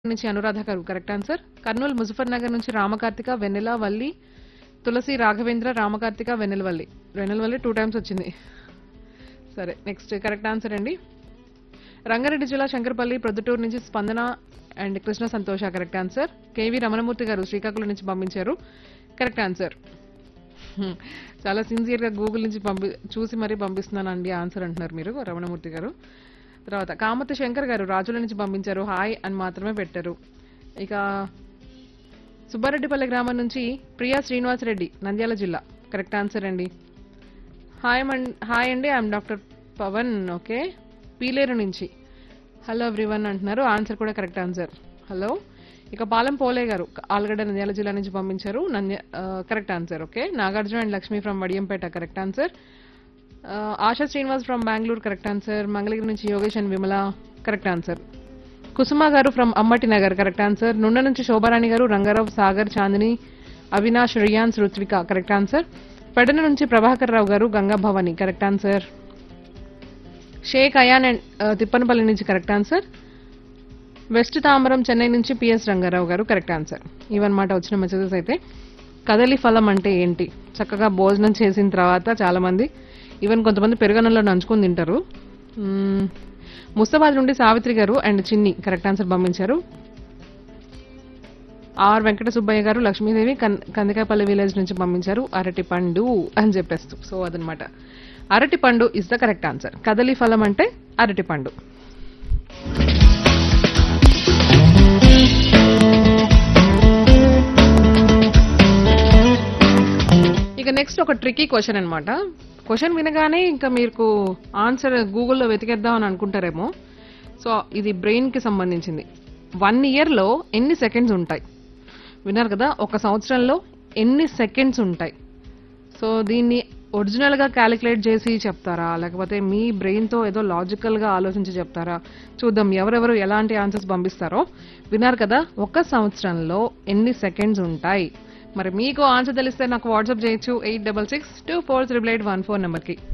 నుంచి అనురాధ గారు correct answer Kurnool Muzaffar Nagar నుంచి రామకార్తిక వెన్నెల వల్లి తులసి రాఘవేంద్ర రామకార్తిక వెన్నెలవల్లి వెన్నెలవల్లి టూ టైమ్స్ వచ్చింది సరే నెక్స్ట్ కరెక్ట్ ఆన్సర్ అండి రంగారెడ్డి జిల్లా శంకరపల్లి ప్రొద్దుటూరు నుంచి స్పందన అండ్ కృష్ణ సంతోష కరెక్ట్ ఆన్సర్ కేవి రమణమూర్తి గారు శ్రీకాకుళం నుంచి పంపించారు కరెక్ట్ ఆన్సర్ హ్మ్. చాలా సిన్సియర్గా గూగుల్ నుంచి పంపి చూసి మరీ పంపిస్తున్నానండి ఆన్సర్ అంటున్నారు మీరు రమణమూర్తి గారు తర్వాత కామతి శంకర్ గారు రాజుల నుంచి పంపించారు హాయ్ అని మాత్రమే పెట్టారు ఇక సుబ్బారెడ్డిపల్లి గ్రామం నుంచి ప్రియా శ్రీనివాస్ రెడ్డి నంద్యాల జిల్లా కరెక్ట్ ఆన్సర్ అండి హాయ్ మన్ హాయ్ అండి I'm doctor Pavan okay Pileru నుంచి హలో ఎవ్రీవన్ అంటున్నారు ఆన్సర్ కూడా కరెక్ట్ ఆన్సర్ హలో ఇక పాలెం పోలే గారు ఆల్గడ్డ నంద్యాల జిల్లా నుంచి పంపించారు నంద్య correct answer okay Nagarjuna and Lakshmi from Vadiyampeta correct answer Asha Srinivas from Bengaluru correct answer Mangalagiri నుంచి Yogesh and Vimala correct answer Kusuma గారు from Ammati Nagar correct answer నుండ నుంచి శోభారాణి గారు రంగారావు సాగర్ చాందిని అవినాష్ రియాన్స్ రుత్విక కరెక్ట్ ఆన్సర్ పెడన నుంచి Prabhakar Rao garu Ganga Bhavani correct answer Sheikh Ayaan and ఆ, తిప్పనపల్లి నుంచి correct answer west Tamaram Chennai నుంచి పిఎస్ రంగారావు గారు కరెక్ట్ ఆన్సర్ ఇవన్నమాట వచ్చిన మెసేజెస్ అయితే కదలి ఫలం అంటే ఏంటి చక్కగా భోజనం చేసిన తర్వాత చాలా మంది ఈవెన్ కొంతమంది పెరుగన్నంలో నంచుకొని తింటారు మ్మ్. ముస్తాబాద్ నుండి సావిత్రి గారు అండ్ చిన్ని కరెక్ట్ ఆన్సర్ పంపించారు ఆర్ వెంకట సుబ్బయ్య గారు లక్ష్మీదేవి కన్- కందికాయపల్లి విలేజ్ నుంచి పంపించారు అరటి పండు అని చెప్పేస్తూ సో అదనమాట అరటి పండు ఇస్ ద కరెక్ట్ ఆన్సర్ కదలి ఫలం అంటే అరటి పండు ఇక నెక్స్ట్ ఒక ట్రిక్కీ క్వశ్చన్ అన్నమాట క్వశ్చన్ వినగానే ఇంకా మీకు ఆన్సర్ గూగుల్లో వెతికేద్దాం అని అనుకుంటారేమో సో ఇది బ్రెయిన్ కి సంబంధించింది వన్ ఇయర్ లో ఎన్ని సెకండ్స్ ఉంటాయి విన్నారు కదా ఒక సంవత్సరంలో ఎన్ని సెకండ్స్ ఉంటాయి సో దీన్ని ఒరిజినల్ గా క్యాలిక్యులేట్ చేసి చెప్తారా లేకపోతే మీ బ్రెయిన్ తో ఏదో లాజికల్ గా ఆలోచించి చెప్తారా చూద్దాం ఎవరెవరు ఎలాంటి ఆన్సర్స్ పంపిస్తారో విన్నారు కదా ఒక సంవత్సరంలో ఎన్ని సెకండ్స్ ఉంటాయి మరి మీకు ఆన్సర్ తెలిస్తే నాకు వాట్సాప్ చేయొచ్చు eight double six two four triple eight one four నెంబర్కి